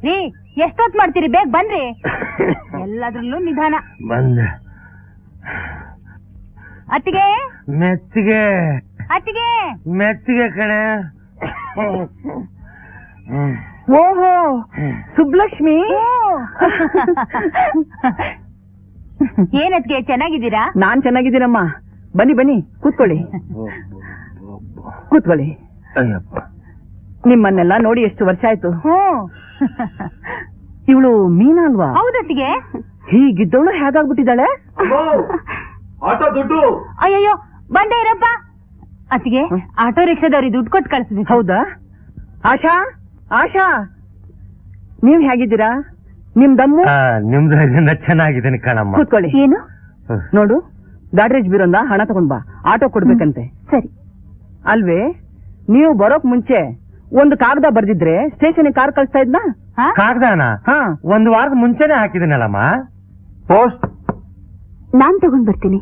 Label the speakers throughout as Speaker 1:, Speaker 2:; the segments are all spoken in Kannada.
Speaker 1: ರೀ ಎಷ್ಟೊತ್ ಮಾಡ್ತೀರಿ ಬೇಗ ಬನ್ರಿ ಎಲ್ಲದ್ರಲ್ಲೂ ನಿಧಾನ
Speaker 2: ಬಂದೆ
Speaker 1: ಅತ್ತಿಗೆ
Speaker 2: ಮೆತ್ತಿಗೆ
Speaker 1: ಅತ್ತಿಗೆ
Speaker 2: ಮೆತ್ತಿಗೆ ಕಣೆ ಹ್ಮ್.
Speaker 3: ಓಹೋ ಸುಬ್ಲಕ್ಷ್ಮಿ
Speaker 1: ಏನತ್ಗೆ ಚೆನ್ನಾಗಿದ್ದೀರಾ
Speaker 3: ನಾನ್ ಚೆನ್ನಾಗಿದ್ದೀನಮ್ಮ ಬನ್ನಿ ಬನ್ನಿ ಕೂತ್ಕೊಳ್ಳಿ ಕೂತ್ಕೊಳ್ಳಿ
Speaker 2: ಅಯ್ಯಪ್ಪ
Speaker 3: ನಿಮ್ಮನ್ನೆಲ್ಲ ನೋಡಿ ಎಷ್ಟು ವರ್ಷ ಆಯ್ತು
Speaker 1: ಹ್ಮ್
Speaker 3: ಇವಳು ಮೀನಾ ಅಲ್ವಾ
Speaker 1: ಹೌದತ್ತಿಗೆ
Speaker 3: ಹೀಗಿದ್ದವಳು ಹೇಗಾಗ್ಬಿಟ್ಟಿದ್ದಾಳೆ
Speaker 2: ಆಟೋ ದುಡ್ಡು
Speaker 1: ಅಯ್ಯಯ್ಯೋ ಬಂದೆ ಇರಪ್ಪ ಅತ್ತಿಗೆ ಆಟೋ ರಿಕ್ಷಾದವ್ರಿಗೆ ದುಡ್ಡು ಕೊಟ್ಟು ಕಳಿಸ್ಬೇಕು
Speaker 3: ಹೌದಾ ಆಶಾ ಆಶಾ ನೀವ್ ಹೇಗಿದ್ದೀರಾ ನಿಮ್ ದಮ್ಮು
Speaker 2: ಆ, ನಿಮ್ದ್ರಾಗಿಂದ ಚೆನ್ನಾಗಿದ್ದೀನಿ ಕಣಮ್ಮ
Speaker 3: ಕೂತ್ಕೊಳ್ಳಿ
Speaker 1: ಏನು
Speaker 3: ನೋಡು ಗಾಡ್ರೇಜ್ ಬೀರೊಂದ ಹಣ ತಗೊಂಡ್ ಬಾ ಆಟೋ ಕೊಡ್ಬೇಕಂತೆ
Speaker 1: ಸರಿ
Speaker 3: ಅಲ್ವೇ ನೀವು ಬರೋಕ್ ಮುಂಚೆ ಒಂದು ಕಾಗದ ಬರ್ದಿದ್ರೆ ಸ್ಟೇಷನ್ ಕಾರ್ ಕಳಿಸ್ತಾ ಇದ್ನಾ
Speaker 1: ಹಾ?
Speaker 2: ಕಾಗ್ದಾನ
Speaker 3: ಹಾ
Speaker 2: ಒಂದ್ ವಾರದ ಮುಂಚೆನೆ ಹಾಕಿದಿನಲ್ಲಮ್ಮ ಪೋಸ್ಟ್
Speaker 1: ನಾನ್ ತಗೊಂಡ್ ಬರ್ತೀನಿ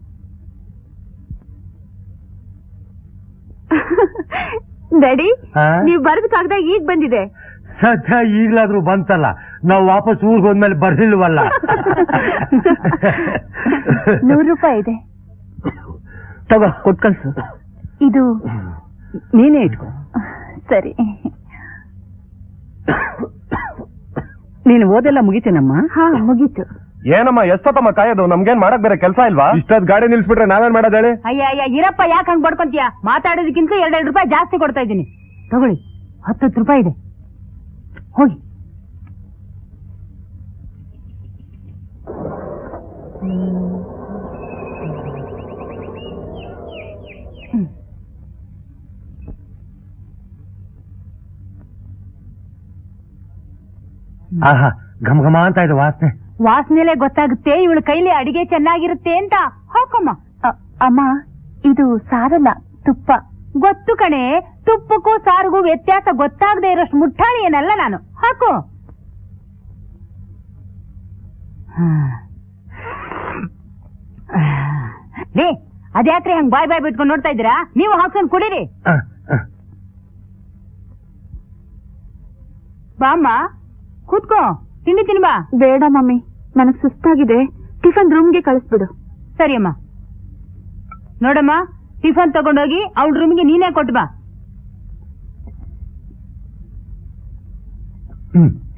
Speaker 1: ಡ್ಯಾಡಿ
Speaker 2: ಹಾ?
Speaker 1: ನೀವ್ ಬರೆದ ಕಾಗದ ಈಗ ಬಂದಿದೆ
Speaker 2: ಸದ್ಯ ಈಗ್ಲಾದ್ರೂ ಬಂತಲ್ಲ ನಾವು ವಾಪಸ್ ಊರ್ಗ್ ಹೋದ್ಮೇಲೆ ಬರ್ಲಿಲ್ವಲ್ಲ
Speaker 1: ನೂರು ರೂಪಾಯಿ ಇದೆ
Speaker 3: ತಗೋ ಕೊಟ್ ಕಳ್ಸು
Speaker 1: ಇದು
Speaker 3: ನೀನೇ ಇಟ್ಕೋ
Speaker 1: ಸರಿ
Speaker 3: ನೀನು ಓದೆಲ್ಲ ಮುಗಿತೇನಮ್ಮ
Speaker 1: ಹಾ ಮುಗೀತು
Speaker 4: ಏನಮ್ಮ ಎಷ್ಟೊತ್ತಮ್ಮ ಕಾಯೋದು ನಮ್ಗೇನ್ ಮಾಡಕ್ ಬೇರೆ ಕೆಲಸ ಇಲ್ವಾ ಇಷ್ಟೊತ್ ಗಾಡಿ ನಿಲ್ಸ್ಬಿಟ್ರೆ ನಾವೇನ್ ಮಾಡೋದ್ ಹೇಳಿ
Speaker 1: ಅಯ್ಯ ಅಯ್ಯ ಇರಪ್ಪ ಯಾಕೆ ಹಂಗ್ ಬಡ್ಕೊಂತೀಯ ಮಾತಾಡೋದಕ್ಕಿಂತ ಎರಡೆರಡು ರೂಪಾಯಿ ಜಾಸ್ತಿ ಕೊಡ್ತಾ ಇದ್ದೀನಿ ತಗೊಳ್ಳಿ ಹತ್ತತ್ತು ರೂಪಾಯಿ ಇದೆ ಹೋಗಿ
Speaker 2: ಆಹಾ ಘಮ ಘಮ ಅಂತ ಇದೆ ವಾಸನೆ
Speaker 1: ವಾಸನೆಲೆ ಗೊತ್ತಾಗುತ್ತೆ ಇವಳ ಕೈಲಿ ಅಡಿಗೆ ಚೆನ್ನಾಗಿರುತ್ತೆ ಅಂತ ಹಾಕಮ್ಮ ಅಮ್ಮ ಇದು ಸಾರಲ್ಲ ತುಪ್ಪ ಗೊತ್ತು ಕಣೆ ತುಪ್ಪಕ್ಕೂ ಸಾರಿಗೂ ವ್ಯತ್ಯಾಸ ಗೊತ್ತಾಗದೆ ಇರೋಷ್ಟು ಮುಟ್ಟಾಳಿ ಏನಲ್ಲ ನಾನು ಹಾಕು ರೀ ಅದ್ಯಾಕ್ರಿ ಹಂಗ್ ಬಾಯ್ ಬಾಯ್ ಬಿಟ್ಕೊಂಡು ನೋಡ್ತಾ ಇದ್ದೀರಾ ನೀವು ಹಾಕ್ಸ್ಕೊಂಡ್ ಕುಡೀರಿ
Speaker 2: ಆ, ಆ.
Speaker 1: ಬಾಮ್ಮ ಕೂತ್ಕೋ ತಿಂಡಿ ತಿನ್ಬಾ
Speaker 5: ಬೇಡ ಮಮ್ಮಿ ನನಗ್ ಸುಸ್ತಾಗಿದೆ ಟಿಫನ್ ರೂಮ್ಗೆ ಕಳಿಸ್ಬಿಡು
Speaker 1: ಸರಿ ಅಮ್ಮ ನೋಡಮ್ಮ ಟಿಫನ್ ತಗೊಂಡೋಗಿ ಅವಳ ರೂಮಿಗೆ ನೀನೇ ಕೊಟ್ಟು ಬಾ
Speaker 2: ಹ್ಮ್